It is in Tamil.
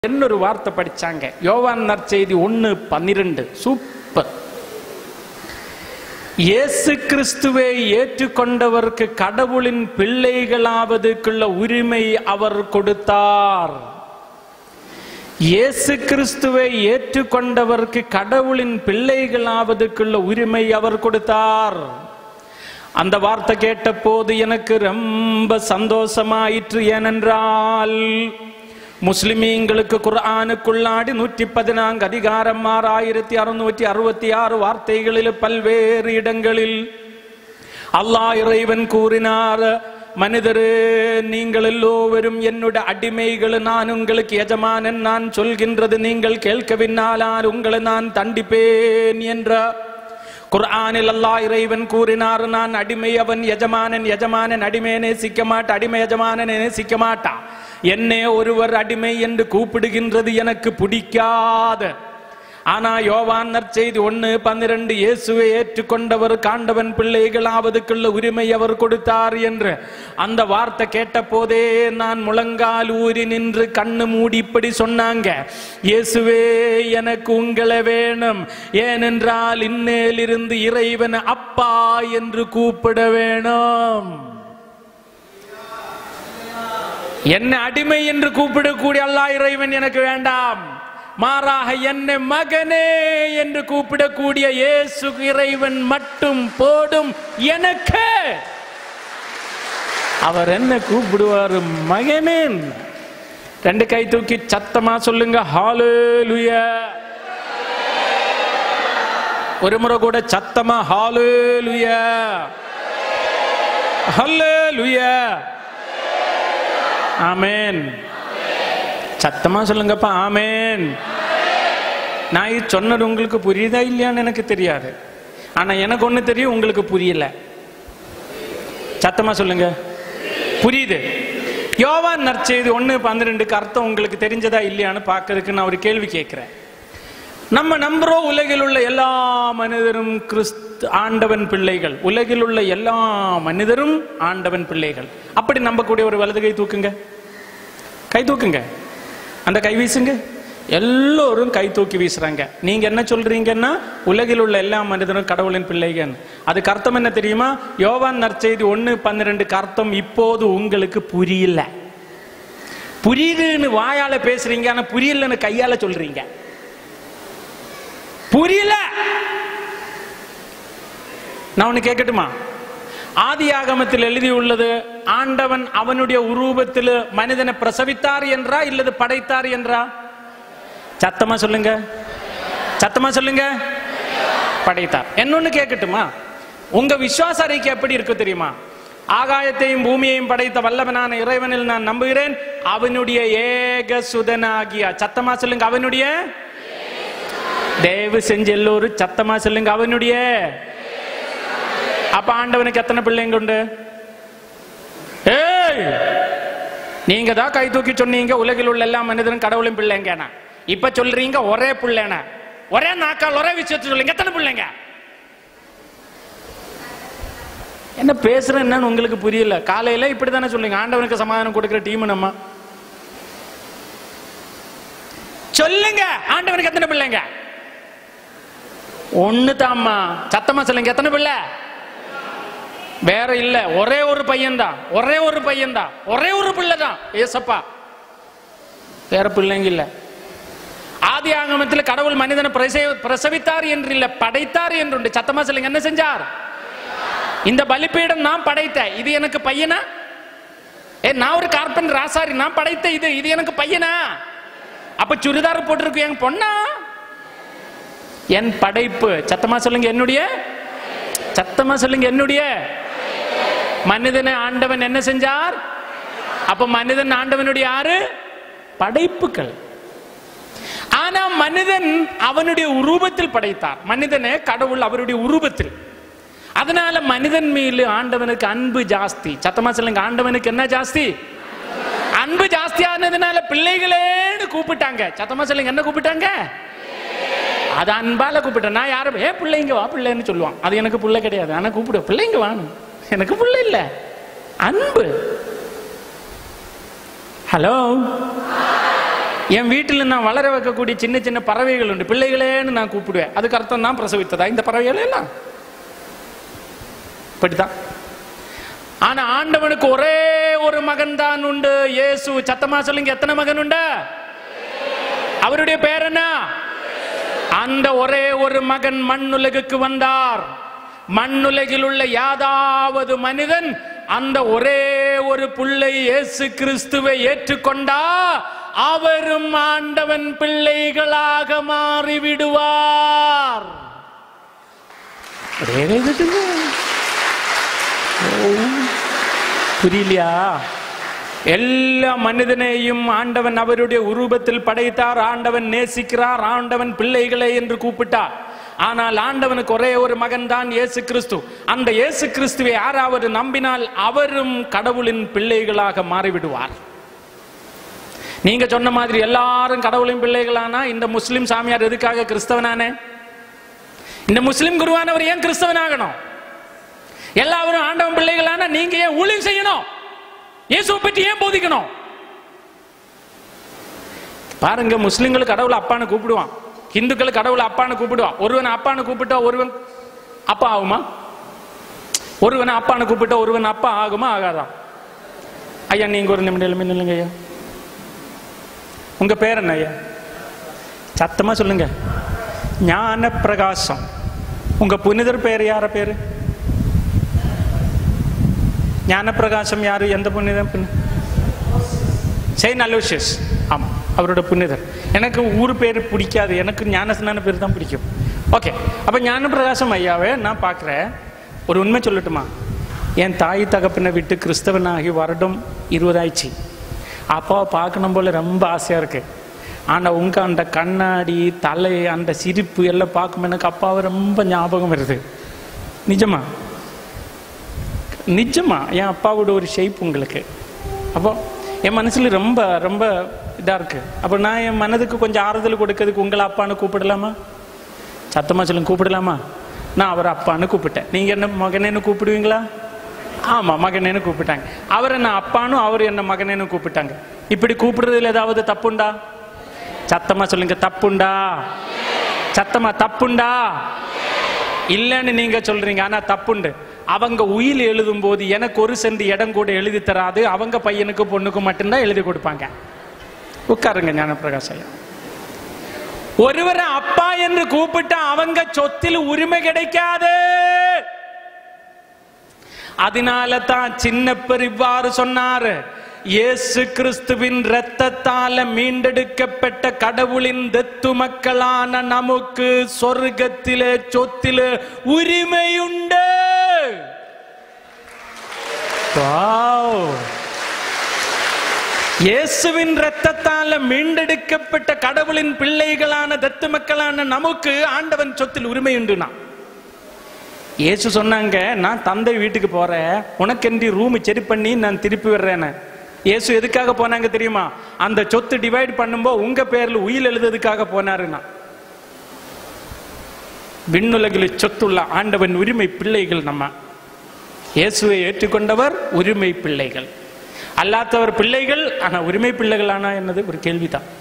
இன்னொரு வார்த்தை படிச்சாங்க யோவான் நற்செய்தி ஒன்னு பன்னிரெண்டு சூப்பர் இயேசு கிறிஸ்துவை ஏற்றுக்கொண்டவருக்கு கடவுளின் பிள்ளைகளாவதுக்குள்ள உரிமை அவர் கொடுத்தார் இயேசு கிறிஸ்துவை ஏற்றுக்கொண்டவருக்கு கடவுளின் பிள்ளைகளாவதுக்குள்ள உரிமை அவர் கொடுத்தார் அந்த வார்த்தை கேட்டபோது எனக்கு ரொம்ப சந்தோஷமாயிற்று ஏனென்றால் முஸ்லிமீங்களுக்கு குர்ஆனுக்குள்ளாடி நூற்றி பதினான்கு அதிகாரம் ஆறாயிரத்தி அறுநூற்றி அறுபத்தி ஆறு வார்த்தைகளில் பல்வேறு இடங்களில் அல்லாஹ் இறைவன் கூறினார் மனிதரே நீங்கள் எல்லோரும் என்னுடைய அடிமைகள் நான் உங்களுக்கு எஜமானன் நான் சொல்கின்றது நீங்கள் கேட்கவின்னாலால் உங்களை நான் தண்டிப்பேன் என்ற குர்ஆனில் அல்லாஹ் இறைவன் கூறினார் நான் அடிமை அவன் எஜமானன் எஜமானன் அடிமையை நேசிக்க மாட்டா அடிமை எஜமானனை நேசிக்க மாட்டா என்னே ஒருவர் அடிமை என்று கூப்பிடுகின்றது எனக்கு பிடிக்காத ஆனா யோவான் நற்செய்தி ஒன்னு பன்னிரண்டு இயேசுவை ஏற்றுக்கொண்டவர் காண்டவன் பிள்ளைகளாவதுக்குள்ள உரிமை அவர் கொடுத்தார் என்று அந்த வார்த்தை கேட்ட போதே நான் முழங்கால் ஊறி நின்று கண்ணு மூடி இப்படி சொன்னாங்க இயேசுவே எனக்கு உங்களை வேணும் ஏனென்றால் இன்னேலிருந்து இறைவன் அப்பா என்று கூப்பிட வேணும் என்ன அடிமை என்று கூப்பிடக்கூடிய அல்லாஹ் இறைவன் எனக்கு வேண்டாம் மாறாக என்னை மகனே என்று கூப்பிடக்கூடிய இயேசு இறைவன் மட்டும் போடும் எனக்கு அவர் என்ன கூப்பிடுவாரு மகனேன் ரெண்டு கை தூக்கி சத்தமா சொல்லுங்க ஹாலேலுயா ஒரு முறை கூட சத்தமா ஹாலேலுயா ஹல்லேலுயா ஆமேன் சத்தமா சொல்லுங்கப்பா ஆமேன் நான் இது சொன்னது உங்களுக்கு புரியுதா இல்லையான்னு எனக்கு தெரியாது ஆனா எனக்கு ஒண்ணு தெரியும் உங்களுக்கு புரியல சத்தமா சொல்லுங்க புரியுது யோவான் நற்செய்தி ஒன்று பன்னிரெண்டுக்கு அர்த்தம் உங்களுக்கு தெரிஞ்சதா இல்லையான்னு பார்க்கறதுக்கு நான் ஒரு கேள்வி கேட்கிறேன் நம்ம நம்புறோம் உலகில் உள்ள எல்லா மனிதரும் கிறிஸ்து ஆண்டவன் பிள்ளைகள் உலகில் உள்ள எல்லா மனிதரும் ஆண்டவன் பிள்ளைகள் அப்படி நம்பக்கூடிய ஒரு வலது கை தூக்குங்க கை தூக்குங்க அந்த கை வீசுங்க எல்லோரும் கை தூக்கி வீசுறாங்க நீங்க என்ன சொல்றீங்கன்னா உலகில் உள்ள எல்லா மனிதரும் கடவுளின் பிள்ளைகள் அதுக்கு அர்த்தம் என்ன தெரியுமா யோவான் நற்செய்தி ஒன்னு பன்னிரெண்டுக்கு அர்த்தம் இப்போது உங்களுக்கு புரியல புரியுதுன்னு வாயால பேசுறீங்க ஆனா புரியலன்னு கையால சொல்றீங்க புரியல நான் ஒண்ணு கேட்கட்டுமா ஆதி ஆகமத்தில் எழுதியுள்ளது ஆண்டவன் அவனுடைய உருவத்தில் மனிதனை பிரசவித்தார் என்றா இல்லது படைத்தார் என்றா சத்தமா சொல்லுங்க சத்தமா சொல்லுங்க படைத்தார் என்னொன்னு கேட்கட்டுமா உங்க விசுவாச அறிக்கை எப்படி இருக்கு தெரியுமா ஆகாயத்தையும் பூமியையும் படைத்த வல்லவனான இறைவனில் நான் நம்புகிறேன் அவனுடைய ஏக சுதனாகிய சத்தமா சொல்லுங்க அவனுடைய தயவு செஞ்சு எல்லோரும் சத்தமா சொல்லுங்க அவனுடைய அப்ப ஆண்டவனுக்கு எத்தனை பிள்ளைங்க உண்டு ஏய் நீங்க தான் கை தூக்கி சொன்னீங்க உலகில் உள்ள எல்லா மனிதரும் கடவுளும் பிள்ளைங்கண்ணா இப்ப சொல்றீங்க ஒரே பிள்ளைண்ணா ஒரே நாக்கால் ஒரே விஷயத்தை சொல்லுங்க எத்தனை பிள்ளைங்க என்ன பேசுறேன் என்னன்னு உங்களுக்கு புரியல காலையில இப்படி தானே சொல்லுங்க ஆண்டவனுக்கு சமாதானம் கொடுக்கிற டீம் நம்ம சொல்லுங்க ஆண்டவனுக்கு எத்தனை பிள்ளைங்க ஒண்ணு தாம்மா சத்தமா சொல்லுங்க எத்தனை பிள்ளை வேற இல்ல ஒரே ஒரு பையன் தான் ஒரே ஒரு பையன் தான் ஒரே ஒரு பிள்ளை தான் ஏசப்பா வேற பிள்ளைங்க இல்ல ஆதி ஆகமத்தில் கடவுள் மனிதனை பிரசவி- பிரசவித்தார் என்று இல்ல படைத்தார் என்று உண்டு சத்தமா சொல்லுங்க என்ன செஞ்சார் இந்த பலிப்பீடம் நான் படைத்தேன் இது எனக்கு பையனா ஏ நான் ஒரு கார்பன் ராசாரி நான் படைத்த இது இது எனக்கு பையனா அப்ப சுடிதார் போட்டிருக்கு என் பொண்ணா என் படைப்பு சத்தமா சொல்லுங்க என்னுடைய சத்தமா சொல்லுங்க என்னுடைய மனிதனை ஆண்டவன் என்ன செஞ்சார் அப்ப மனிதன் ஆண்டவனுடைய ஆறு படைப்புகள் ஆனா மனிதன் அவனுடைய உருவத்தில் படைத்தார் மனிதனை கடவுள் அவருடைய உருவத்தில் அதனால மனிதன் மீது ஆண்டவனுக்கு அன்பு ஜாஸ்தி சத்தமா சொல்லுங்க ஆண்டவனுக்கு என்ன ஜாஸ்தி அன்பு ஜாஸ்தியானதுனால பிள்ளைகளேன்னு கூப்பிட்டாங்க சத்தமா சொல்லுங்க என்ன கூப்பிட்டாங்க அது அன்பால கூப்பிட்டேன் நான் யாரும் ஏ பிள்ளைங்க வா பிள்ளைன்னு சொல்லுவான் அது எனக்கு பிள்ளை கிடையாது ஆனா கூப்பிடு பிள்ளைங்க வான்னு எனக்கு பிள்ளை இல்ல அன்பு ஹலோ என் வீட்டில் நான் வளர வைக்கக்கூடிய சின்ன சின்ன பறவைகள் உண்டு பிள்ளைகளேன்னு நான் கூப்பிடுவேன் அதுக்கு அர்த்தம் தான் பிரசவித்ததா இந்த பறவைகள் எல்லாம் இப்படித்தான் ஆனா ஆண்டவனுக்கு ஒரே ஒரு மகன் தான் உண்டு இயேசு சத்தமா சொல்லுங்க எத்தனை மகன் உண்டு அவருடைய பேர் என்ன அந்த ஒரே ஒரு மகன் மண்ணுலகுக்கு வந்தார் மண்ணுலகில் உள்ள யாதாவது மனிதன் அந்த ஒரே ஒரு புள்ளை இயேசு கிறிஸ்துவை ஏற்றுக்கொண்டா அவரும் ஆண்டவன் பிள்ளைகளாக மாறிவிடுவார் ஒரே இதுல. ஓ, புரியலையா எல்லா மனிதனையும் ஆண்டவன் அவருடைய உருவத்தில் படைத்தார் ஆண்டவன் நேசிக்கிறார் ஆண்டவன் பிள்ளைகளை என்று கூப்பிட்டார் ஆனால் ஆண்டவனுக்கு ஒரே ஒரு மகன் தான் இயேசு கிறிஸ்து அந்த இயேசு கிறிஸ்துவை யாராவது நம்பினால் அவரும் கடவுளின் பிள்ளைகளாக மாறிவிடுவார் நீங்க சொன்ன மாதிரி எல்லாரும் கடவுளின் பிள்ளைகளானா இந்த முஸ்லிம் சாமியார் எதுக்காக கிறிஸ்தவனானே இந்த முஸ்லிம் குருவானவர் ஏன் கிறிஸ்தவனாகணும் எல்லாரும் ஆண்டவன் பிள்ளைகளான நீங்க ஏன் ஊழியம் செய்யணும் இயேசுவை பற்றி ஏன் போதிக்கணும் பாருங்க முஸ்லிம்கள் கடவுளை அப்பான்னு கூப்பிடுவான் இந்துக்கள் கடவுளை அப்பான்னு கூப்பிடுவான் ஒருவன் அப்பான்னு கூப்பிட்டா ஒருவன் அப்பா ஆகுமா ஒருவன் அப்பான்னு கூப்பிட்டா ஒருவன் அப்பா ஆகுமா ஆகாதா ஐயா நீங்க ஒரு நிமிடம் எழுப்பி நில்லுங்க ஐயா உங்க பேர் என்ன ஐயா சத்தமா சொல்லுங்க ஞான பிரகாசம் உங்க புனிதர் பேர் யார பேரு ஞான பிரகாசம் யாரு எந்த புனிதர் புனி செயின் அலோசியஸ் ஆமாம் அவரோட புனிதர் எனக்கு ஊர் பேர் பிடிக்காது எனக்கு ஞானஸ்நான பேர் தான் பிடிக்கும் ஓகே அப்போ ஞான பிரகாசம் ஐயாவே நான் பார்க்குறேன் ஒரு உண்மை சொல்லட்டுமா என் தாய் தகப்பனை விட்டு கிறிஸ்தவனாகி வருடம் இருபதாயிடுச்சு அப்பாவை பார்க்கணும் போல ரொம்ப ஆசையாக இருக்கு ஆனால் உங்க அந்த கண்ணாடி தலை அந்த சிரிப்பு எல்லாம் பார்க்கும் எனக்கு அப்பாவை ரொம்ப ஞாபகம் வருது நிஜமா நிஜமா என் அப்பாவோட ஒரு ஷேப் உங்களுக்கு அப்போ என் மனசுல ரொம்ப ரொம்ப இதா இருக்கு அப்போ நான் என் மனதுக்கு கொஞ்சம் ஆறுதல் கொடுக்கறதுக்கு உங்களை அப்பான்னு கூப்பிடலாமா சத்தமா சொல்லுங்க கூப்பிடலாமா நான் அவரை அப்பான்னு கூப்பிட்டேன் நீங்க என்ன மகனேன்னு கூப்பிடுவீங்களா ஆமா மகனேன்னு கூப்பிட்டாங்க அவர் என்ன அப்பானும் அவர் என்ன மகனேன்னு கூப்பிட்டாங்க இப்படி கூப்பிடுறதுல ஏதாவது தப்புண்டா சத்தமா சொல்லுங்க தப்புண்டா சத்தமா தப்புண்டா இல்லைன்னு நீங்க சொல்றீங்க ஆனா தப்புண்டு அவங்க உயில் எழுதும் போது எனக்கு ஒரு சென்ட் இடம் கூட எழுதி தராது அவங்க பையனுக்கு பொண்ணுக்கு மட்டும்தான் எழுதி கொடுப்பாங்க உட்காருங்க ஞானப்பிரகாஷ் ஐயா ஒருவரை அப்பா என்று கூப்பிட்டா அவங்க சொத்தில் உரிமை கிடைக்காது அதனால தான் சின்னப்பர் இவ்வாறு சொன்னாரு இயேசு கிறிஸ்துவின் இரத்தத்தால மீண்டெடுக்கப்பட்ட கடவுளின் தெத்து மக்களான நமக்கு சொர்க்கத்திலே சொத்திலே உரிமையுண்டு வாவ் இயேசுவின் இரத்தத்தால மீண்டெடுக்கப்பட்ட கடவுளின் பிள்ளைகளான தத்து மக்களான நமக்கு ஆண்டவன் சொத்தில் உரிமை உண்டுனா இயேசு சொன்னாங்க நான் தந்தை வீட்டுக்கு போறேன் உனக்கென்றி ரூம் சரி பண்ணி நான் திருப்பி வர்றேன்னு இயேசு எதுக்காக போனாங்க தெரியுமா அந்த சொத்து டிவைட் பண்ணும்போது உங்க பேர்ல உயில் எழுதுறதுக்காக போனாருன்னா விண்ணுலகில் சொத்துள்ள ஆண்டவன் உரிமை பிள்ளைகள் நம்ம இயேசுவை ஏற்றுக்கொண்டவர் உரிமை பிள்ளைகள் அல்லாதவர் பிள்ளைகள் ஆனா உரிமை பிள்ளைகள் ஆனா என்னது ஒரு கேள்விதான்